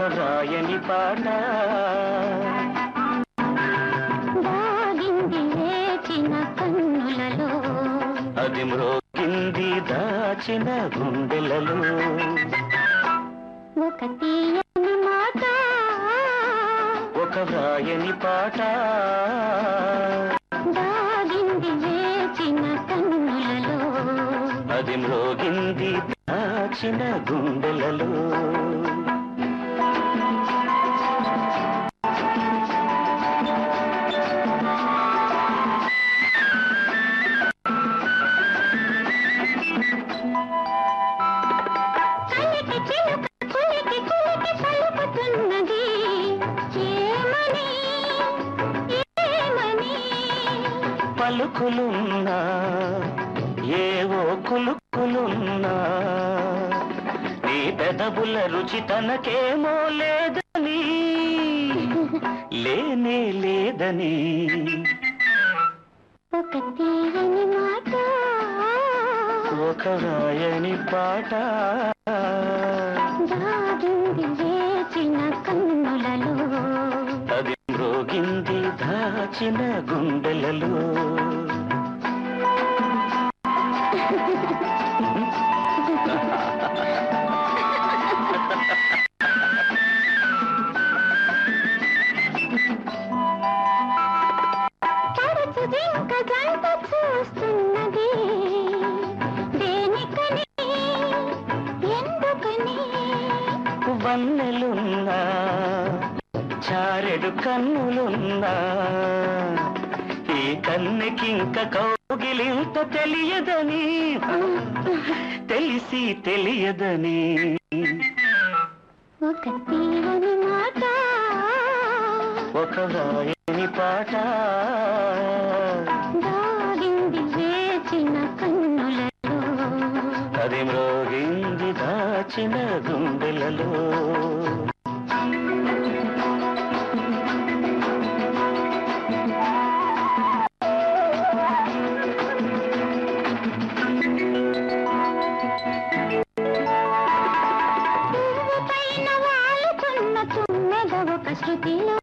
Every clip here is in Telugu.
రాయని పాట దాగింది వేచిన కన్నులలో అది మ్రోగింది దాచిన గుండెలలో ఒక తీయని మాట ఒక వ్రాయని పాట దాగింది వేచిన కన్నులలో అది మ్రోగింది దాచిన గుండెలలో చలికి చిలుక కులికి కులికి పలుకుతున్నది ఏమని ఏమని పలుకులున్నా ఏవో కులుకులున్నా నీ పెదవుల రుచి తనకేమో లేదని లేనే లేదని ఒక తీయని మాట ఒక రాయని పాట దాగింది వేచిన కన్నులలో అది మ్రోగింది దాచిన గుండెలలో తరచు జింక జంట చూస్తున్నది దేనికని ఎందుకని వన్నెలున్నా చారెడు కన్నులున్నా ఈ కన్నెకింక కౌగిలింత తెలియదని తెలిసి తెలియదని ఒక తీయని మాట ఒక రాయని పాట దాగింది వేచిన కన్నులలో అది మ్రోగింది దాచిన గుండెలలో పువ్వు పైన వాలుతున్న తుమ్మెద ఒక శృతిలో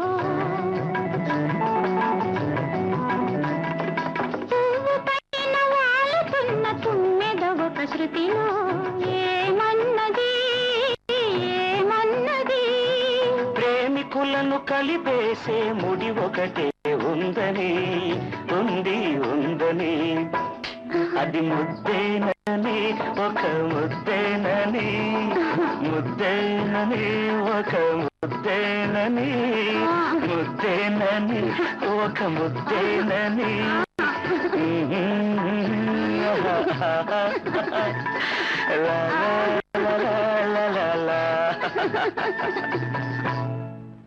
పువ్వు పైన వాలుతున్న తుమ్మెద ఒక శృతిలో ఏమన్నది ఏమన్నది ప్రేమికులను కలిపేసే ముడి ఒకటే ఉందని ఉంది ఉందని అది ముద్దేనని ఒక ముద్దేనని ముద్దేనని ఒక ముద్దేనని ముద్దేనని ఒక ముద్దేనని లా లా లా లా లా లా.